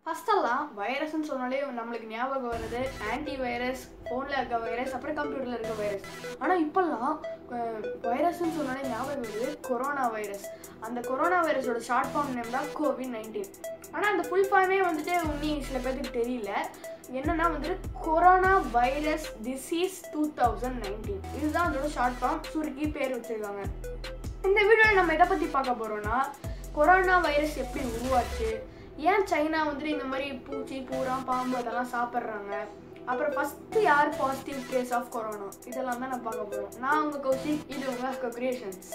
ஃபஸ்ட்டெல்லாம் வைரஸ்னு சொன்னாலே நம்மளுக்கு ஞாபகம் வருது ஆன்டி வைரஸ் ஃபோனில் இருக்க வைரஸ் அப்புறம் கம்ப்யூட்டரில் இருக்க வைரஸ் ஆனால் இப்போல்லாம் வைரஸ்னு சொன்னாலே ஞாபகம் வருது கொரோனா வைரஸ் அந்த கொரோனா வைரஸோட ஷார்ட் ஃபார்ம் நேம் தான் கோவிட் நைன்டீன் ஆனால் அந்த ஃபுல் ஃபார்மே வந்துட்டு உன்னி சில பேருக்கு தெரியல என்னன்னா வந்துட்டு corona virus disease two thousand nineteen இதுதான் அதோட ஷார்ட் ஃபார்ம் சுருக்கி பேர் வச்சிருக்காங்க இந்த வீடியோவில் நம்ம எதை பற்றி பார்க்க போகிறோம்னா கொரோனா வைரஸ் எப்படி உருவாச்சு ஏன் சைனா வந்துட்டு இந்த மாதிரி பூச்சி பூரா பாம்பு அதெல்லாம் சாப்பிட்றாங்க அப்புறம் ஃபஸ்ட்டு யார் பாசிட்டிவ் கேஸ் ஆஃப் கொரோனா இதெல்லாம் தான் நான் பார்க்க போகிறோம் நான் உங்கள் கௌஷிக் இது உங்கள் creations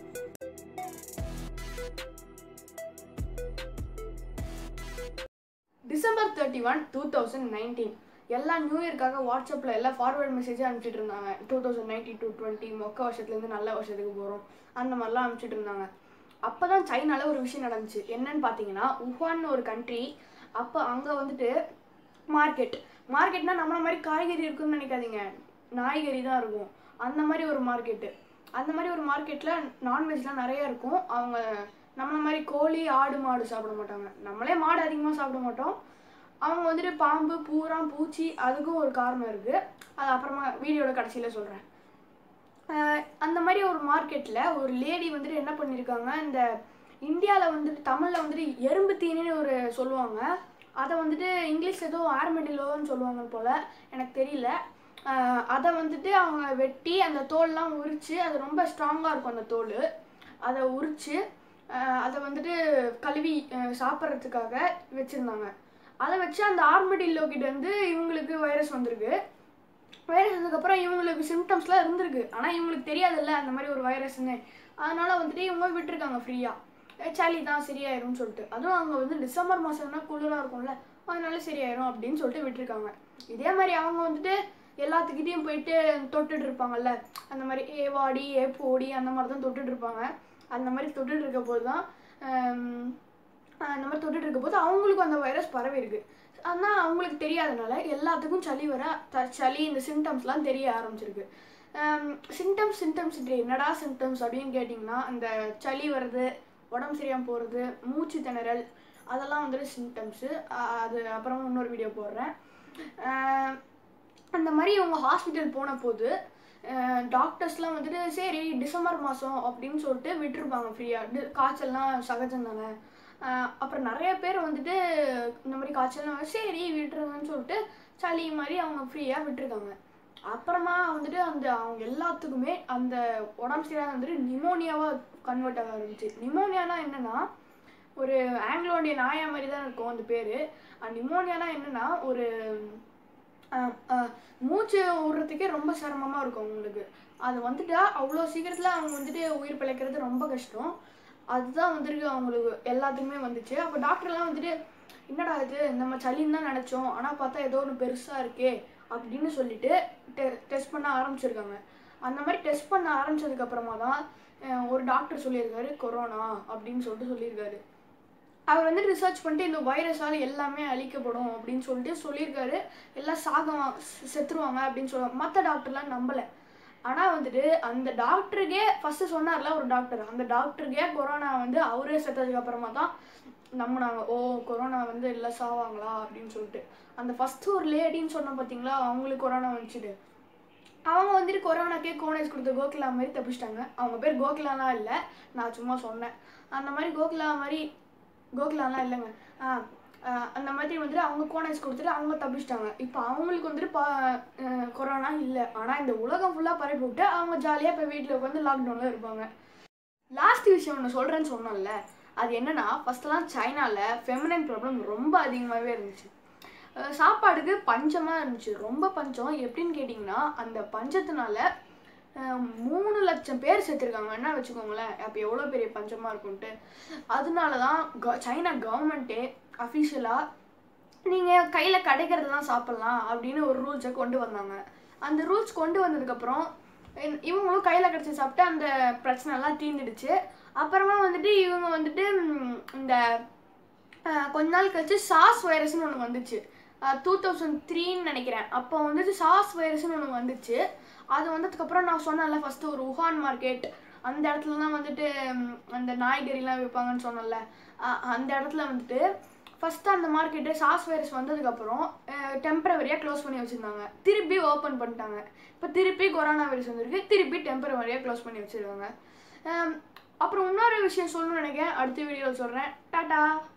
December thirty one two thousand nineteen எல்லா நியூ இயர்க்காக வாட்ஸ்அப்பில் எல்லாம் ஃபார்வர்ட் மெசேஜாக அனுப்பிச்சிட்டு இருந்தாங்க two thousand nineteen to twenty மொக்க வருஷத்துலேருந்து நல்ல வருஷத்துக்கு போகிறோம் அந்த மாதிரிலாம் அனுப்பிச்சிட்டு இருந்தாங்க அப்போ தான் சைனாவில் ஒரு விஷயம் நடந்துச்சு என்னன்னு பார்த்தீங்கன்னா உஹான்னு ஒரு கண்ட்ரி அப்போ அங்கே வந்துட்டு மார்க்கெட் மார்க்கெட்னா நம்மள மாதிரி காய்கறி இருக்குன்னு நினைக்காதீங்க நாய்கறி தான் இருக்கும் அந்த மாதிரி ஒரு மார்க்கெட்டு அந்த மாதிரி ஒரு மார்க்கெட்டில் நான்வெஜ்லாம் நிறைய இருக்கும் அவங்க நம்மள மாதிரி கோழி ஆடு மாடு சாப்பிட மாட்டாங்க நம்மளே மாடு அதிகமாக சாப்பிட மாட்டோம் அவங்க வந்துட்டு பாம்பு பூரா பூச்சி அதுக்கும் ஒரு காரணம் இருக்குது அது அப்புறமா வீடியோட கடைசியில் சொல்கிறேன் அந்த மாதிரி ஒரு மார்க்கெட்டில் ஒரு லேடி வந்துட்டு என்ன பண்ணியிருக்காங்க இந்த இந்தியாவில் வந்துட்டு தமிழில் வந்துட்டு எறும்பு தீனின்னு ஒரு சொல்லுவாங்க அதை வந்துட்டு இங்கிலீஷ் ஏதோ ஆர்மெடிலோன்னு சொல்லுவாங்க போல் எனக்கு தெரியல அதை வந்துட்டு அவங்க வெட்டி அந்த தோல்லாம் உரித்து அது ரொம்ப ஸ்ட்ராங்காக இருக்கும் அந்த தோல் அதை உரித்து அதை வந்துட்டு கழுவி சாப்பிட்றதுக்காக வச்சுருந்தாங்க அதை வச்சு அந்த ஆர்மெடில்லோ கிட்ட வந்து இவங்களுக்கு வைரஸ் வந்திருக்கு வைரஸ் வந்ததுக்கப்புறம் இவங்களுக்கு சிம்டம்ஸ்லாம் இருந்திருக்கு ஆனால் இவங்களுக்கு தெரியாதுல்ல அந்த மாதிரி ஒரு வைரஸ்னு அதனால வந்துட்டு இவங்க விட்டுருக்காங்க ஃப்ரீயாக சளி தான் சரியாயிரும்னு சொல்லிட்டு அதுவும் அவங்க வந்து டிசம்பர் மாதம்னா குளிராக இருக்கும்ல அதனால சரியாயிரும் அப்படின்னு சொல்லிட்டு விட்டுருக்காங்க இதே மாதிரி அவங்க வந்துட்டு எல்லாத்துக்கிட்டையும் போயிட்டு தொட்டுட்டு இருப்பாங்கல்ல அந்த மாதிரி ஏ வாடி ஏ போடி அந்த மாதிரி தான் தொட்டுட்டு இருப்பாங்க அந்த மாதிரி தொட்டுட்டு இருக்க போது தான் அந்த மாதிரி தொட்டுட்டு இருக்க போது அவங்களுக்கும் அந்த வைரஸ் பரவி இருக்கு ஆனால் அவங்களுக்கு தெரியாதனால எல்லாத்துக்கும் சளி வர த சளி இந்த சிம்டம்ஸ்லாம் தெரிய ஆரம்பிச்சிருக்கு சிம்டம்ஸ் சிம்டம்ஸ் என்னடா சிம்டம்ஸ் அப்படின்னு கேட்டிங்கன்னா அந்த சளி வர்றது உடம்பு சரியாமல் போகிறது மூச்சு திணறல் அதெல்லாம் வந்துட்டு சிம்டம்ஸு அது அப்புறம் இன்னொரு வீடியோ போடுறேன் அந்த மாதிரி இவங்க ஹாஸ்பிட்டல் போன போது டாக்டர்ஸ்லாம் வந்துட்டு சரி டிசம்பர் மாதம் அப்படின்னு சொல்லிட்டு விட்டுருப்பாங்க ஃப்ரீயாக காய்ச்சல்லாம் சகஜம் தானே அப்புறம் நிறைய பேர் வந்துட்டு இந்த மாதிரி காய்ச்சல்லாம் சரி விட்டுருங்கன்னு சொல்லிட்டு சளி மாதிரி அவங்க ஃப்ரீயாக விட்டுருக்காங்க அப்புறமா வந்துட்டு அந்த அவங்க எல்லாத்துக்குமே அந்த உடம்பு சரியாக வந்துட்டு நிமோனியாவாக கன்வெர்ட் ஆக ஆரம்பிச்சு நிமோனியானா என்னென்னா ஒரு ஆங்கிலோடைய நாயா மாதிரி தான் இருக்கும் அந்த பேர் நிமோனியானா என்னென்னா ஒரு மூச்சு விடுறதுக்கே ரொம்ப சிரமமாக இருக்கும் அவங்களுக்கு அது வந்துட்டா அவ்வளோ சீக்கிரத்தில் அவங்க வந்துட்டு உயிர் பிழைக்கிறது ரொம்ப கஷ்டம் அதுதான் வந்துருக்கு அவங்களுக்கு எல்லாத்துக்குமே வந்துச்சு அப்போ டாக்டர்லாம் வந்துட்டு என்னடா இது நம்ம சளின்னு தான் நினச்சோம் ஆனால் பார்த்தா ஏதோ ஒன்று பெருசாக இருக்கே அப்படின்னு சொல்லிட்டு டெ டெஸ்ட் பண்ண ஆரம்பிச்சிருக்காங்க அந்த மாதிரி டெஸ்ட் பண்ண ஆரம்பிச்சதுக்கப்புறமா தான் ஒரு டாக்டர் சொல்லியிருக்காரு கொரோனா அப்படின்னு சொல்லிட்டு சொல்லியிருக்காரு அவர் வந்து ரிசர்ச் பண்ணிட்டு இந்த வைரஸால் எல்லாமே அழிக்கப்படும் அப்படின்னு சொல்லிட்டு சொல்லியிருக்காரு எல்லாம் சாகம் செத்துருவாங்க அப்படின்னு சொல்லுவாங்க மற்ற டாக்டர்லாம் நம்பலை ஆனால் வந்துட்டு அந்த டாக்டருக்கே ஃபஸ்ட்டு சொன்னார்ல ஒரு டாக்டர் அந்த டாக்டருக்கே கொரோனா வந்து அவரே செத்ததுக்கு அப்புறமா தான் நம்பினாங்க ஓ கொரோனா வந்து இல்லை சாவாங்களா அப்படின்னு சொல்லிட்டு அந்த ஃபஸ்ட்டு ஒரு லேடின்னு சொன்ன பார்த்தீங்களா அவங்களுக்கு கொரோனா வந்துச்சுட்டு அவங்க வந்துட்டு கொரோனாக்கே கோனேஜ் கொடுத்த கோகிலா மாதிரி தப்பிச்சிட்டாங்க அவங்க பேர் கோகிலாலாம் இல்லை நான் சும்மா சொன்னேன் அந்த மாதிரி கோகிலா மாதிரி கோகிலாலாம் இல்லைங்க ஆ அந்த மாதிரி வந்துட்டு அவங்க கோனேஜ் கொடுத்துட்டு அவங்க தப்பிச்சிட்டாங்க இப்போ அவங்களுக்கு வந்துட்டு பா கொரோனா இல்லை ஆனால் இந்த உலகம் ஃபுல்லாக பரப்பி விட்டு அவங்க ஜாலியாக இப்போ வீட்டில் உட்காந்து லாக்டவுனில் இருப்பாங்க லாஸ்ட் விஷயம் ஒன்று சொல்கிறேன்னு சொன்னோம்ல அது என்னன்னா ஃபஸ்ட்டெல்லாம் சைனாவில் ஃபெமினைன் ப்ராப்ளம் ரொம்ப அதிகமாகவே இருந்துச்சு சாப்பாடுக்கு பஞ்சமாக இருந்துச்சு ரொம்ப பஞ்சம் எப்படின்னு கேட்டிங்கன்னா அந்த பஞ்சத்தினால மூணு லட்சம் பேர் செத்துருக்காங்க என்ன வச்சுக்கோங்களேன் அப்போ எவ்வளோ பெரிய பஞ்சமாக இருக்கும்ன்ட்டு அதனால தான் க சைனா கவர்மெண்ட்டே அஃபிஷியலாக நீங்கள் கையில் கிடைக்கிறதெல்லாம் சாப்பிட்லாம் அப்படின்னு ஒரு ரூல்ஸை கொண்டு வந்தாங்க அந்த ரூல்ஸ் கொண்டு வந்ததுக்கப்புறம் இவங்களும் கையில் கிடச்சி சாப்பிட்டு அந்த பிரச்சனைலாம் தீர்ந்துடுச்சு அப்புறமா வந்துட்டு இவங்க வந்துட்டு இந்த கொஞ்ச நாள் கழிச்சு சாஸ் வைரஸ்னு ஒன்று வந்துச்சு டூ தௌசண்ட் த்ரீன்னு நினைக்கிறேன் அப்போ வந்துட்டு சாஸ் வைரஸ்னு ஒன்று வந்துச்சு அது வந்ததுக்கப்புறம் நான் சொன்னேன்ல ஃபஸ்ட்டு ஒரு உஹான் மார்க்கெட் அந்த இடத்துல தான் வந்துட்டு அந்த நாய்கறிலாம் விற்பாங்கன்னு சொன்னேன்ல அந்த இடத்துல வந்துட்டு ஃபஸ்ட்டு அந்த மார்க்கெட்டு சாஸ் வைரஸ் வந்ததுக்கப்புறம் டெம்பரவரியாக க்ளோஸ் பண்ணி வச்சுருந்தாங்க திருப்பி ஓப்பன் பண்ணிட்டாங்க இப்போ திருப்பி கொரோனா வைரஸ் வந்திருக்கு திருப்பி டெம்பரவரியாக க்ளோஸ் பண்ணி வச்சுருக்காங்க அப்புறம் இன்னொரு விஷயம் சொல்லணும்னு நினைக்கிறேன் அடுத்த வீடியோவில் சொல்கிறேன் டாட்டா